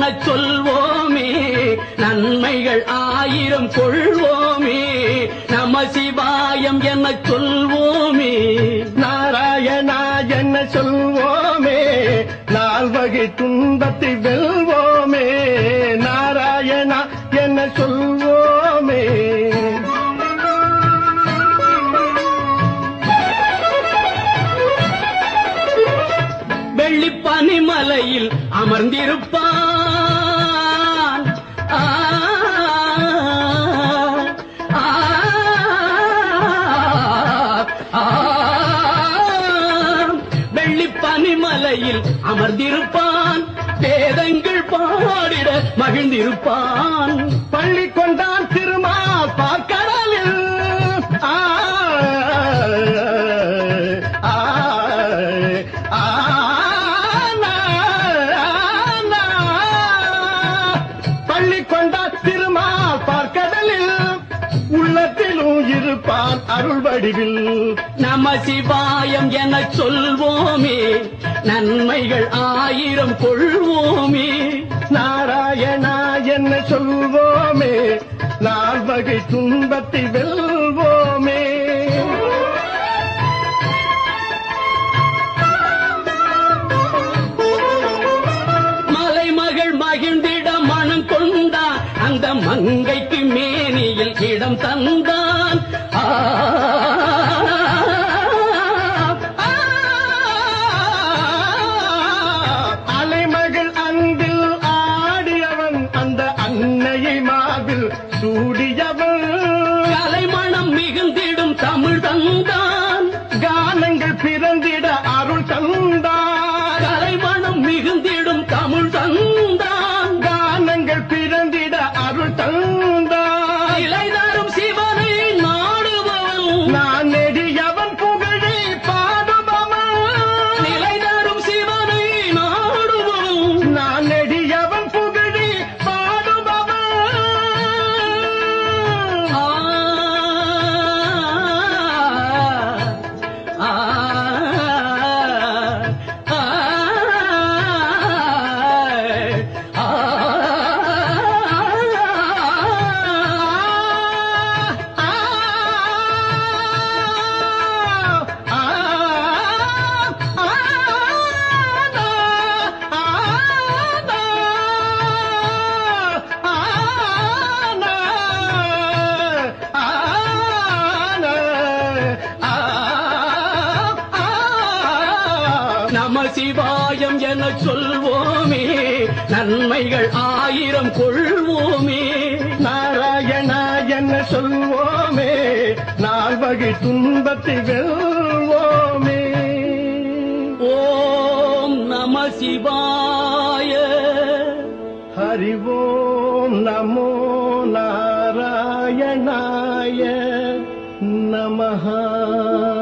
சொல்வோமே நன்மைகள் ஆயிரம் கொள்வோமே நம சிவாயம் என சொல்வோமே நாராயணா என்ன சொல்வோமே நால்வகை துன்பத்தை வெல்வோமே நாராயணா என்ன சொல்வோமே வெள்ளி பனிமலையில் அமர்ந்திருப்பான் ஆ, ஆ, ஆ. வெள்ளி பனிமலையில் அமர்ந்திருப்பான் வேதங்கள் பாடிட மகிழ்ந்திருப்பான் பள்ளி கொண்டான் திருமால் பார்க்கடலில் ஆ, ஆ, ஆ, நா, நா. பள்ளி கொண்டான் திருமால் பார்க்கடலில் உள்ளத்திலும் இருப்பான் அருள் வடிவில் நம சிவாயம் என சொல்வோமே நன்மைகள் ஆயிரம் கொள்வோமே நாராயணா என்ன சொல்வோமே நால்வகை துன்பத்தை வெல்வோமே மலைமகள் மகிழ்ந்திட மனம் கொண்டான் அந்த மங்கைக்கு மேனியில் இடம் தந்தான் ஆ, ஆ, அலைமகள் அன்பில் ஆடியவன் அந்த அன்னையை மாவில் சூடியவன் கலைமணம் மிகுந்திடும் தமிழ் தந்தான் கானங்கள் பிறந்திட அருள் தந்தான் கலைமணம் மிகுந்திடும் தமிழ் தந்தான் கானங்கள் பிறந்திட அருள் தந்தான் இலை தரும் சிவனை நாடுபவன் நான் நெடியவன் புகழை பாடுபவன் நிலை தரும் சிவனை நாடுபவன் நான் நெடியவன் புகழி பாடுபவன் ஆ, ஆ, ஆ, நம சிவாயம் என சொல்வோமே நன்மைகள் ஆயிரம் கொள்வோமே நாராயணா என்ன சொல்வோமே நால்வகை துன்பத்தை வெல்வோமே ஓம் நம சிவாய ஹரிவோம் நமோ நாராயணாய நமஹா